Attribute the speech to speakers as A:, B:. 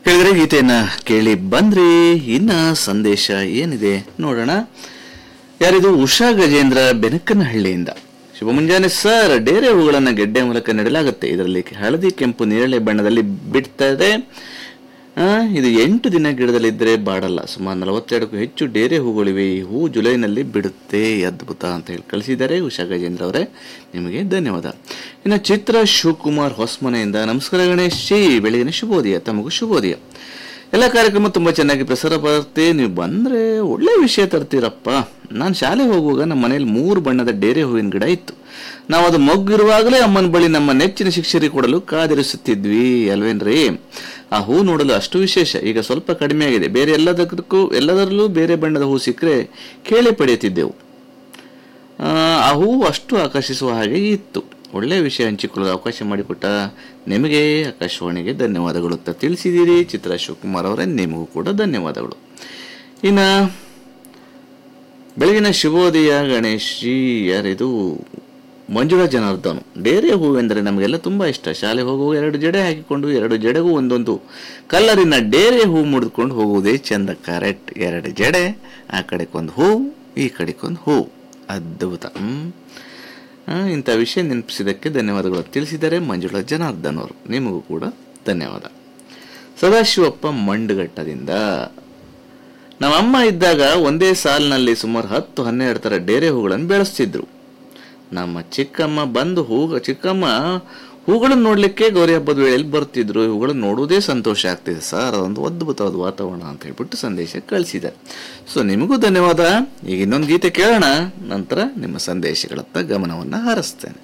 A: ಹೇಳಿದ್ರೆ ಗೀತೆಯನ್ನ ಕೇಳಿ ಬಂದ್ರಿ ಇನ್ನ ಸಂದೇಶ ಏನಿದೆ ನೋಡೋಣ ಯಾರಿದು ಉಷಾ ಗಜೇಂದ್ರ ಬೆನಕನಹಳ್ಳಿಯಿಂದ ಶುಭ ಮುಂಜಾನೆ ಸರ್ ಡೇರೆ ಹೂಗಳನ್ನ ಗೆಡ್ಡೆ ಮೂಲಕ ನೆಡಲಾಗುತ್ತೆ ಇದರಲ್ಲಿ ಹಳದಿ ಕೆಂಪು ನೇರಳೆ ಬಣ್ಣದಲ್ಲಿ ಬಿಡ್ತದೆ ಆ, ಇದು ಎಂಟು ದಿನ ಗಿಡದಲ್ಲಿದ್ದರೆ ಬಾಡಲ್ಲ ಸುಮಾರು ನಲವತ್ತೆರಡಕ್ಕೂ ಹೆಚ್ಚು ಡೇರೆ ಹೂಗಳಿವೆ ಈ ಹೂ ಜುಲೈನಲ್ಲಿ ಬಿಡುತ್ತೆ ಅದ್ಭುತ ಅಂತ ಹೇಳಿ ಕಳಿಸಿದ್ದಾರೆ ಉಷಾ ಗಜೇಂದ್ರ ಅವರೇ ನಿಮಗೆ ಧನ್ಯವಾದ ಇನ್ನು ಚಿತ್ರ ಶಿವಕುಮಾರ್ ಹೊಸಮನೆಯಿಂದ ನಮಸ್ಕಾರ ಗಣೇಶ್ ಜಿ ಬೆಳಗಿನ ಶುಭೋದಯ ತಮಗೂ ಶುಭೋದಯ ಎಲ್ಲ ಕಾರ್ಯಕ್ರಮ ತುಂಬ ಚೆನ್ನಾಗಿ ಪ್ರಸಾರ ಬರುತ್ತೆ ನೀವು ಬಂದರೆ ಒಳ್ಳೆ ವಿಷಯ ತರ್ತೀರಪ್ಪ ನಾನು ಶಾಲೆಗೆ ಹೋಗುವಾಗ ನಮ್ಮ ಮನೇಲಿ ಮೂರು ಬಣ್ಣದ ಡೇರೆ ಹೂವಿನ ಗಿಡ ಇತ್ತು ನಾವು ಅದು ಮೊಗ್ಗಿರುವಾಗಲೇ ಅಮ್ಮನ ಬಳಿ ನಮ್ಮ ನೆಚ್ಚಿನ ಶಿಕ್ಷಕರಿಗೆ ಕೊಡಲು ಕಾದಿರಿಸುತ್ತಿದ್ವಿ ಅಲ್ವೇನ್ರಿ ಆ ಹೂ ನೋಡಲು ಅಷ್ಟು ವಿಶೇಷ ಈಗ ಸ್ವಲ್ಪ ಕಡಿಮೆ ಆಗಿದೆ ಬೇರೆ ಎಲ್ಲದಕ್ಕೂ ಎಲ್ಲದರಲ್ಲೂ ಬೇರೆ ಬಣ್ಣದ ಹೂ ಸಿಕ್ಕರೆ ಕೇಳಿ ಪಡೆಯುತ್ತಿದ್ದೆವು ಆ, ಆ ಹೂವು ಅಷ್ಟು ಆಕರ್ಷಿಸುವ ಹಾಗೆ ಇತ್ತು ಒಳ್ಳೆಯ ವಿಷಯ ಹಂಚಿಕೊಳ್ಳಲು ಅವಕಾಶ ಮಾಡಿಕೊಟ್ಟ ನಿಮಗೆ ಆಕಾಶವಾಣಿಗೆ ಧನ್ಯವಾದಗಳು ಅಂತ ತಿಳಿಸಿದ್ದೀರಿ ಚಿತ್ರ ಶಿವಕುಮಾರ್ ಅವರೇ ನಿಮಗೂ ಕೂಡ ಧನ್ಯವಾದಗಳು ಇನ್ನು ಬೆಳಗಿನ ಶುಭೋದಯ ಗಣೇಶ್ ಜಿ ಯಾರಿದು ಮಂಜುಳಾ ಜನಾರ್ದನ್ ಡೇರೆ ಹೂವೆಂದರೆ ನಮಗೆಲ್ಲ ತುಂಬ ಇಷ್ಟ ಶಾಲೆ ಹೋಗುವಾಗ ಎರಡು ಜಡೆ ಹಾಕಿಕೊಂಡು ಎರಡು ಜಡೆಗೂ ಒಂದೊಂದು ಕಲ್ಲರಿನ ಡೇರೆ ಹೂ ಮುಡಿದುಕೊಂಡು ಹೋಗುವುದೇ ಚಂದ ಕರೆಕ್ಟ್ ಎರಡು ಜಡೆ ಆ ಕಡೆಗೊಂದು ಹೂ ಈ ಕಡೆಗೊಂದು ಹೂ ಅದ್ಭುತ ಹ್ಮ್. ಆ, ಇಂಥ ವಿಷಯ ನೆನಪಿಸಿದ್ದಕ್ಕೆ ಧನ್ಯವಾದಗಳು ತಿಳಿಸಿದ್ದಾರೆ ಮಂಜುಳಾ ಜನಾರ್ದನ್ ಅವರು ನಿಮಗೂ ಕೂಡ ಧನ್ಯವಾದ ಸದಾಶಿವಪ್ಪ ಮಂಡುಘಟ್ಟದಿಂದ ನಮ್ಮ ಅಮ್ಮ ಇದ್ದಾಗ ಒಂದೇ ಸಾಲಿನಲ್ಲಿ ಸುಮಾರು ಹತ್ತು ಹನ್ನೆರಡು ಥರ ಡೇರೆ ಹೂಗಳನ್ನು ಬೆಳೆಸ್ತಿದ್ರು ನಮ್ಮ ಚಿಕ್ಕಮ್ಮ ಬಂದು ಹೂ ಚಿಕ್ಕಮ್ಮ ಹೂಗಳನ್ನು ನೋಡಲಿಕ್ಕೆ ಗೌರಿ ಹಬ್ಬದ ವೇಳೆಯಲ್ಲಿ ಬರ್ತಿದ್ರು ಹೂಗಳನ್ನು ನೋಡುವುದೇ ಸಂತೋಷ ಆಗ್ತಿದೆ ಸರ್ ಅದೊಂದು ಅದ್ಭುತವಾದ ವಾತಾವರಣ ಅಂತ ಹೇಳ್ಬಿಟ್ಟು ಸಂದೇಶ ಕಳಿಸಿದ್ದಾರೆ ಸೊ ನಿಮಗೂ ಧನ್ಯವಾದ ಈಗ ಇನ್ನೊಂದು ಗೀತೆ ಕೇಳೋಣ ನಂತರ ನಿಮ್ಮ ಸಂದೇಶಗಳತ್ತ ಗಮನವನ್ನು ಹಾರಿಸ್ತೇನೆ